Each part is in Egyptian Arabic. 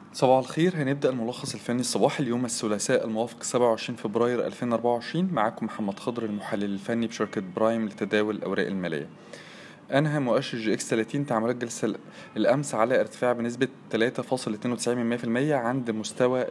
صباح الخير هنبدأ الملخص الفني الصباحي اليوم الثلاثاء الموافق 27 فبراير 2024 معاكم محمد خضر المحلل الفني بشركة برايم لتداول الأوراق المالية أنهى مؤشر جي إكس 30 تعاملات جلسة الأمس على ارتفاع بنسبة 3.92% عند مستوى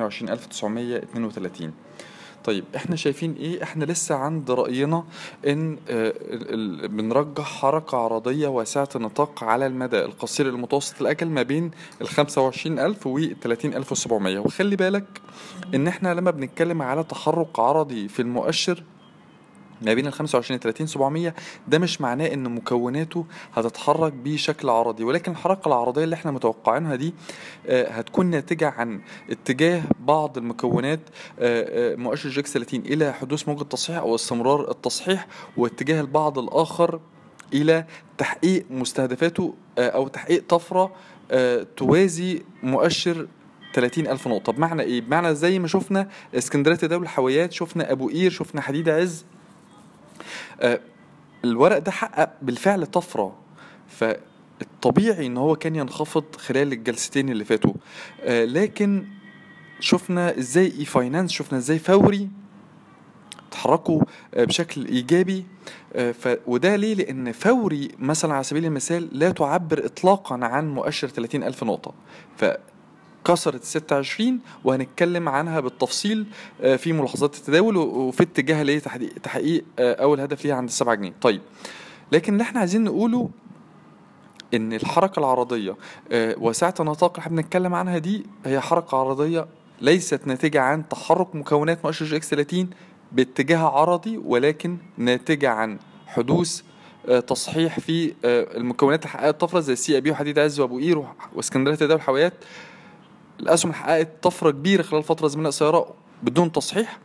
28932 طيب احنا شايفين ايه احنا لسه عند رأينا ان آه، ال- ال- بنرجح حركة عرضية واسعة النطاق على المدى القصير المتوسط الأجل ما بين ال 25000 وال 30700 وخلي بالك ان احنا لما بنتكلم على تحرك عرضي في المؤشر ما بين ال 25 و 30 700 ده مش معناه ان مكوناته هتتحرك بشكل عرضي ولكن الحركه العرضيه اللي احنا متوقعينها دي آه، هتكون ناتجه عن اتجاه بعض المكونات آه، آه، مؤشر جيكس 30 الى حدوث موجه تصحيح او استمرار التصحيح واتجاه البعض الاخر الى تحقيق مستهدفاته آه، او تحقيق طفره آه، توازي مؤشر 30 ألف نقطة بمعنى إيه؟ بمعنى زي ما شفنا اسكندرية تداول الحاويات شفنا أبو قير شفنا حديد عز آه، الورق ده حقق بالفعل طفرة فالطبيعي ان هو كان ينخفض خلال الجلستين اللي فاتوا آه، لكن شفنا ازاي اي فاينانس شفنا ازاي فوري تحركوا آه، بشكل ايجابي آه، ف... وده ليه لان فوري مثلا على سبيل المثال لا تعبر اطلاقا عن مؤشر 30 الف نقطه ف كسرت 26 وهنتكلم عنها بالتفصيل آه، في ملاحظات التداول و- وفي اتجاه ليه تحقيق تحقيق آه، اول هدف ليها عند السبعة جنيه طيب لكن اللي احنا عايزين نقوله ان الحركه العرضيه آه، واسعه النطاق اللي احنا بنتكلم عنها دي هي حركه عرضيه ليست ناتجه عن تحرك مكونات مؤشر جي اكس 30 باتجاه عرضي ولكن ناتجه عن حدوث آه، تصحيح في آه، المكونات اللي حققت طفره زي سي ابي وحديد عز وابو قير وح- واسكندريه تداول الحاويات الاسهم حققت طفره كبيره خلال فتره زمنيه قصيره بدون تصحيح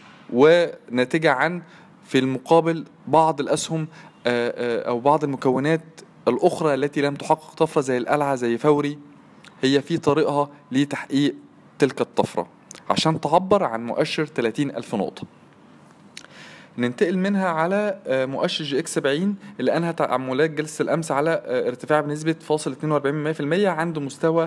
وناتجه عن في المقابل بعض الاسهم آه، آه، او بعض المكونات الاخرى التي لم تحقق طفره زي القلعه زي فوري هي في طريقها لتحقيق تلك الطفره عشان تعبر عن مؤشر 30 ألف نقطة ننتقل منها على آه، مؤشر جي اكس 70 اللي انهى تعاملات جلسه الامس على آه، ارتفاع بنسبه فاصل 42% عند مستوى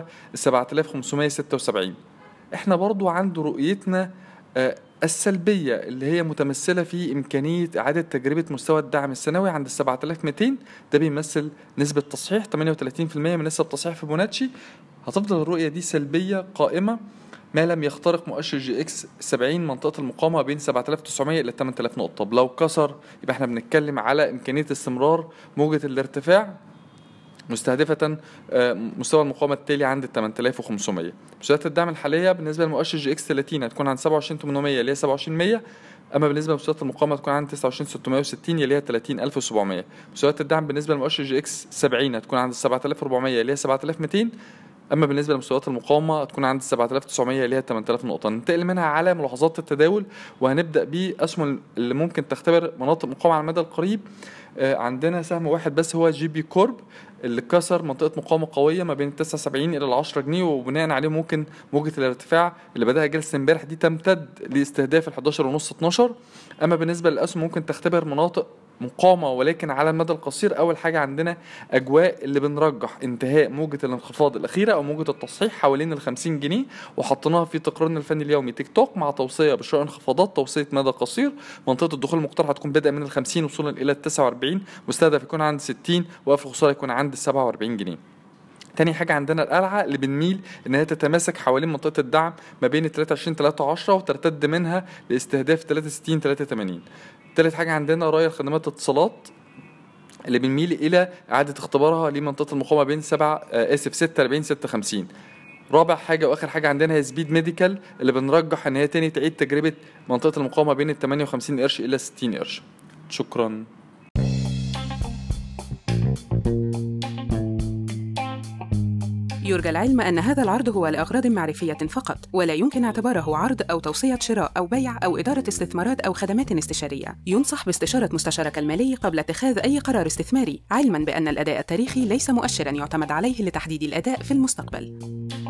7576 احنا برضو عند رؤيتنا آه، السلبية اللي هي متمثلة في إمكانية إعادة تجربة مستوى الدعم السنوي عند ال 7200 ده بيمثل نسبة تصحيح 38% من نسب تصحيح فيبوناتشي هتفضل الرؤية دي سلبية قائمة ما لم يخترق مؤشر جي اكس 70 منطقة المقاومة بين 7900 إلى 8000 نقطة طب لو كسر يبقى احنا بنتكلم على إمكانية استمرار موجة الارتفاع مستهدفة آه، مستوى المقاومة التالي عند ال 8500 مستويات الدعم الحالية بالنسبة لمؤشر جي اكس 30 هتكون عند 27800 اللي هي 27100 اما بالنسبه لمستويات المقاومه هتكون عند 29660 اللي هي 30700 مستويات الدعم بالنسبه لمؤشر جي اكس 70 هتكون عند 7400 اللي هي 7200 اما بالنسبه لمستويات المقاومه هتكون عند 7900 اللي هي 8000 نقطه ننتقل منها على ملاحظات التداول وهنبدا باسهم اللي ممكن تختبر مناطق مقاومه على المدى القريب آه، عندنا سهم واحد بس هو جي بي كورب اللي كسر منطقه مقاومه قويه ما بين 79 الى ال 10 جنيه وبناء عليه ممكن موجه الارتفاع اللي بداها جلسه امبارح دي تمتد لاستهداف ال 11 ونص 12 اما بالنسبه للاسهم ممكن تختبر مناطق مقاومة ولكن على المدى القصير أول حاجة عندنا أجواء اللي بنرجح انتهاء موجة الانخفاض الأخيرة أو موجة التصحيح حوالين ال 50 جنيه وحطيناها في تقريرنا الفني اليومي تيك توك مع توصية بشراء انخفاضات توصية مدى قصير منطقة الدخول المقترح هتكون بدأ من ال 50 وصولا إلى ال 49 مستهدف يكون عند 60 وقف الخسارة يكون عند ال 47 جنيه تاني حاجة عندنا القلعة اللي بنميل إن هي تتماسك حوالين منطقة الدعم ما بين 23 3 10 وترتد منها لاستهداف 63 83 تالت حاجة عندنا راية الخدمات الاتصالات اللي بنميل إلى إعادة اختبارها لمنطقة المقاومة بين 7 آه آسف 46 56 رابع حاجة وآخر حاجة عندنا هي سبيد ميديكال اللي بنرجح إن هي تاني تعيد تجربة منطقة المقاومة بين ال 58 قرش إلى 60 قرش شكرا يرجى العلم أن هذا العرض هو لأغراض معرفية فقط، ولا يمكن اعتباره عرض أو توصية شراء أو بيع أو إدارة استثمارات أو خدمات استشارية. ينصح باستشارة مستشارك المالي قبل اتخاذ أي قرار استثماري، علماً بأن الأداء التاريخي ليس مؤشراً يعتمد عليه لتحديد الأداء في المستقبل.